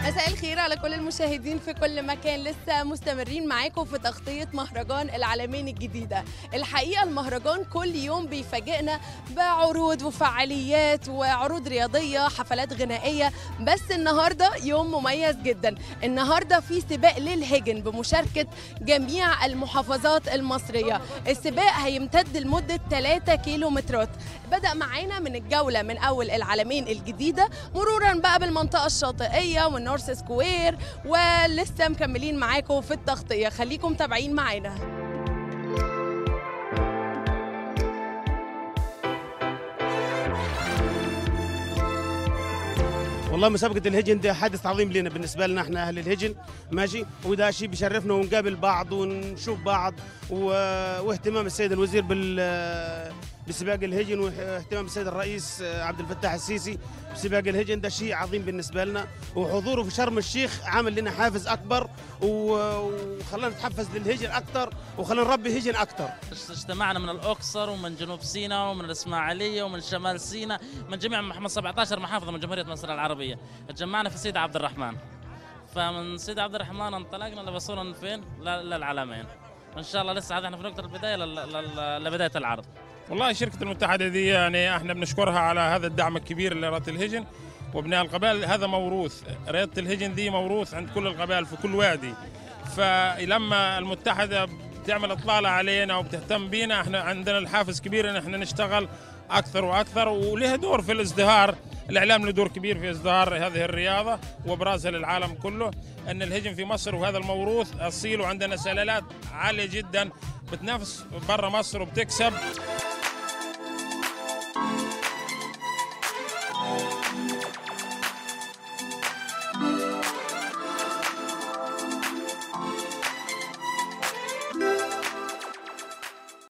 مساء الخير على كل المشاهدين في كل مكان لسه مستمرين معاكم في تغطية مهرجان العالمين الجديدة الحقيقة المهرجان كل يوم بيفاجئنا بعروض وفعاليات وعروض رياضية حفلات غنائية بس النهاردة يوم مميز جدا النهاردة في سباق للهجن بمشاركة جميع المحافظات المصرية السباق هيمتد لمدة 3 كيلومترات بدأ معانا من الجولة من أول العالمين الجديدة مرورا بقى بالمنطقة الشاطئية والنورث سكوير ولسه مكملين معاكم في التغطية خليكم متابعين معانا والله مسابقة الهجن ده حدث عظيم لنا بالنسبة لنا احنا أهل الهجن ماشي وده شيء بيشرفنا ونقابل بعض ونشوف بعض و... واهتمام السيد الوزير بال بسباق الهجن واهتمام السيد الرئيس عبد الفتاح السيسي بسباق الهجن ده شيء عظيم بالنسبة لنا وحضوره في شرم الشيخ عامل لنا حافز أكبر و- وخلانا نتحفز للهجن أكثر وخلانا نربي هجن أكثر اجتمعنا من الاقصر ومن جنوب سيناء ومن الاسماعيليه ومن شمال سيناء من جميع من 17 محافظه من جمهوريه مصر العربيه تجمعنا في سيدي عبد الرحمن فمن سيدي عبد الرحمن انطلقنا لوصولا فين ل- للعلمين ان شاء الله لسه عاد احنا في نقطه البدايه لل- لل- لبدايه العرض والله شركة المتحدة دي يعني احنا بنشكرها على هذا الدعم الكبير لرياضة الهجن وابناء القبائل هذا موروث رياضة الهجن دي موروث عند كل القبائل في كل وادي فلما المتحدة بتعمل اطلالة علينا وبتهتم بينا احنا عندنا الحافز كبير ان احنا نشتغل اكثر واكثر ولها دور في الازدهار الاعلام له دور كبير في ازدهار هذه الرياضه وابرازها للعالم كله ان الهجن في مصر وهذا الموروث اصيل وعندنا سلالات عاليه جدا بتنافس برا مصر وبتكسب